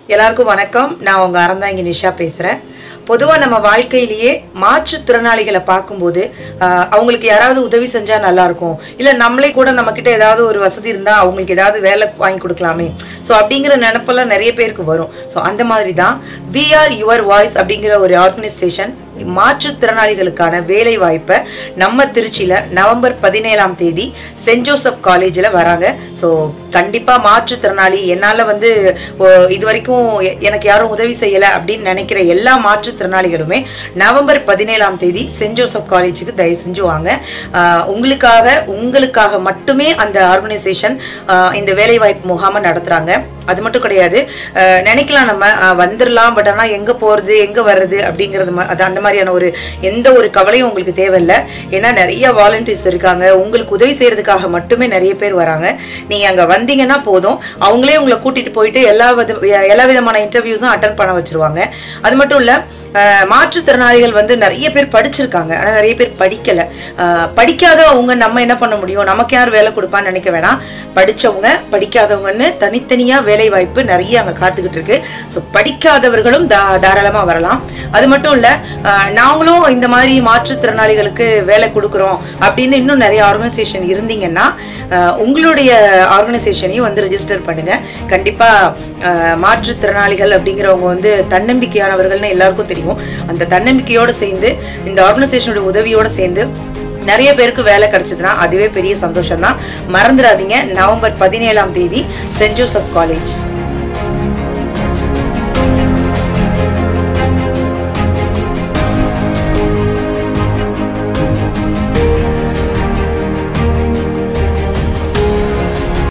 எல்லாருக்கும் வணக்கம் நான் உங்க அறந்தாங்கி நிஷா பேசுறேன் பொதுவா நம்ம வாழ்க்கையிலேயே மாற்றுத்திறனாளிகளை பார்க்கும்போது ஆஹ், அவங்களுக்கு யாராவது உதவி செஞ்சா நல்லா இருக்கும் இல்ல நம்மளே கூட நம்ம கிட்ட ஏதாவது ஒரு வசதி இருந்தா அவங்களுக்கு ஏதாவது வேலை வாங்கி கொடுக்கலாமே சோ அப்படிங்கிற நினைப்பெல்லாம் நிறைய பேருக்கு வரும் சோ அந்த மாதிரி தான் வி ஆர் யுவர் வாய்ஸ் அப்படிங்கிற ஒரு ஆர்கனைசேஷன் மாற்றுத்திறனாளிகளுக்கான வேலை வாய்ப்பை நம்ம திருச்சியில நவம்பர் பதினேழாம் தேதி சென்ட் ஜோசப் காலேஜ்ல வராங்க ஸோ கண்டிப்பா மாற்றுத்திறனாளி என்னால வந்து ஓ, இது வரைக்கும் எ- எனக்கு யாரும் உதவி செய்யல அப்படின்னு நினைக்கிற எல்லா மாற்றுத்திறனாளிகளுமே நவம்பர் பதினேழாம் தேதி சென்ட் ஜோசப் காலேஜுக்கு தயவு செஞ்சு வாங்க ஆஹ், உங்களுக்காக உங்களுக்காக மட்டுமே அந்த ஆர்கனைசேஷன் இந்த வேலை வாய்ப்பு முகாமை நடத்துறாங்க அது மட்டும் கிடையாது அஹ் நினைக்கலாம் நம்ம அஹ் வந்துடலாம் பட் ஆனா எங்க போறது எங்க வர்றது அப்படிங்கறது ம- அது அந்த மாதிரியான ஒரு எந்த ஒரு கவலையும் உங்களுக்கு தேவையில்லை ஏன்னா நிறைய வாலண்டியர்ஸ் இருக்காங்க உங்களுக்கு உதவி செய்யறதுக்காக மட்டுமே நிறைய பேர் வராங்க நீங்க அங்க வந்தீங்கன்னா போதும் அவங்களே உங்களை கூட்டிட்டு போயிட்டு எல்லா வித எல்லா விதமான இன்டர்வியூஸும் அட்டன் பண்ண வச்சிருவாங்க அது மட்டும் இல்ல அஹ் மாற்றுத்திறனாளிகள் வந்து நிறைய பேர் படிச்சிருக்காங்க ஆனா நிறைய பேர் படிக்கல அஹ் படிக்காத அவங்க நம்ம என்ன பண்ண முடியும் நமக்கு யார் வேலை கொடுப்பான்னு நினைக்க வேணாம் படிச்சவங்க படிக்காதவங்கன்னு தனித்தனியா வேலை வாய்ப்பு நிறைய அங்க காத்துக்கிட்டு இருக்கு ஸோ படிக்காதவர்களும் தா- தாராளமா வரலாம் அது மட்டும் இல்ல அஹ் நாங்களும் இந்த மாதிரி மாற்றுத்திறனாளிகளுக்கு வேலை கொடுக்குறோம் அப்படின்னு இன்னும் நிறைய ஆர்கனைசேஷன் இருந்தீங்கன்னா அஹ் உங்களுடைய ஆர்கனைசேஷனையும் வந்து ரெஜிஸ்டர் பண்ணுங்க கண்டிப்பா அஹ் மாற்றுத்திறனாளிகள் அப்படிங்கிறவங்க வந்து தன்னம்பிக்கையானவர்கள்னு எல்லாருக்கும் தெரியும் அந்த தன்னம்பிக்கையோட சேர்ந்து இந்த ஆர்கனைசேஷனோட உதவியோட சேர்ந்து நிறைய பேருக்கு வேலை கிடைச்சதுன்னா அதுவே பெரிய சந்தோஷம் தான் மறந்துடாதீங்க நவம்பர் பதினேழாம் தேதி சென்ட் ஜோசப் காலேஜ்